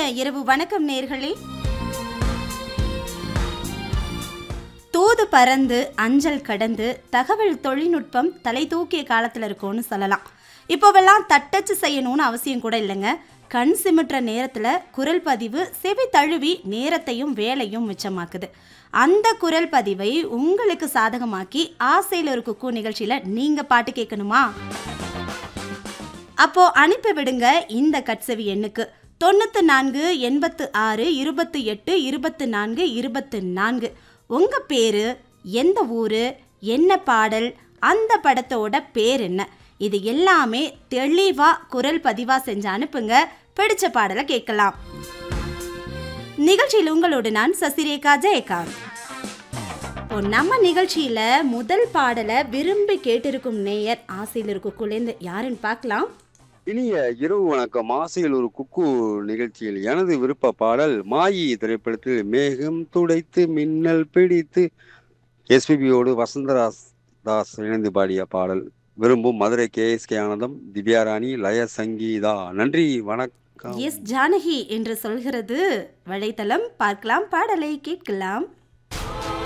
இரவு வணக்கம் நேர்களே தூது பறந்து அஞ்சல் கடந்து தகவல் தொழில்நுட்பம் தலை தூக்கிய காலத்தில் இருக்கும்னு சொல்லலாம் இப்போவெல்லாம் தட்டச்சு செய்யணும்னு அவசியம் கூட இல்லைங்க கண் சிமிட்டுற நேரத்தில் குரல் பதிவு செவி தழுவி நேரத்தையும் வேலையும் மிச்சமாக்குது அந்த குரல் பதிவை உங்களுக்கு சாதகமாக்கி ஆசையில் ஒரு குக்கு நிகழ்ச்சியில் நீங்கள் பாட்டு கேட்கணுமா அப்போ அனுப்பி விடுங்க இந்த கட்செவி எண்ணுக்கு தொண்ணூத்து நான்கு எண்பத்து ஆறு இருபத்து எட்டு இருபத்து நான்கு இருபத்து நான்கு உங்க பேரு எந்த ஊரு என்ன பாடல் அந்த படத்தோட பேர் என்ன இது எல்லாமே தெளிவா குரல் பதிவா செஞ்சு அனுப்புங்க பிடிச்ச பாடலை கேட்கலாம் நிகழ்ச்சியில் உங்களோடு நான் சசிரேகா ஜெயகாந்த் இப்போ நம்ம நிகழ்ச்சியில முதல் பாடலை விரும்பி கேட்டிருக்கும் நேயர் ஆசையில் இருக்கும் குழந்தை யாருன்னு பார்க்கலாம் இனிய இரவு வணக்கம் ஆசையில் ஒரு குக்கு நிகழ்ச்சியில் எனது விருப்ப பாடல் மாயி திரைப்படத்தில் மேகம் துடைத்து மின்னல் பிடித்து எஸ்பிபியோடு வசந்தராஸ் தாஸ் இணைந்து பாடிய பாடல் விரும்பும் மதுரை கே எஸ் கே ஆனந்தம் திவ்யாராணி லய சங்கீதா நன்றி வணக்கம் எஸ் ஜானகி என்று சொல்கிறது வலைத்தளம் பார்க்கலாம் பாடலை கேட்கலாம்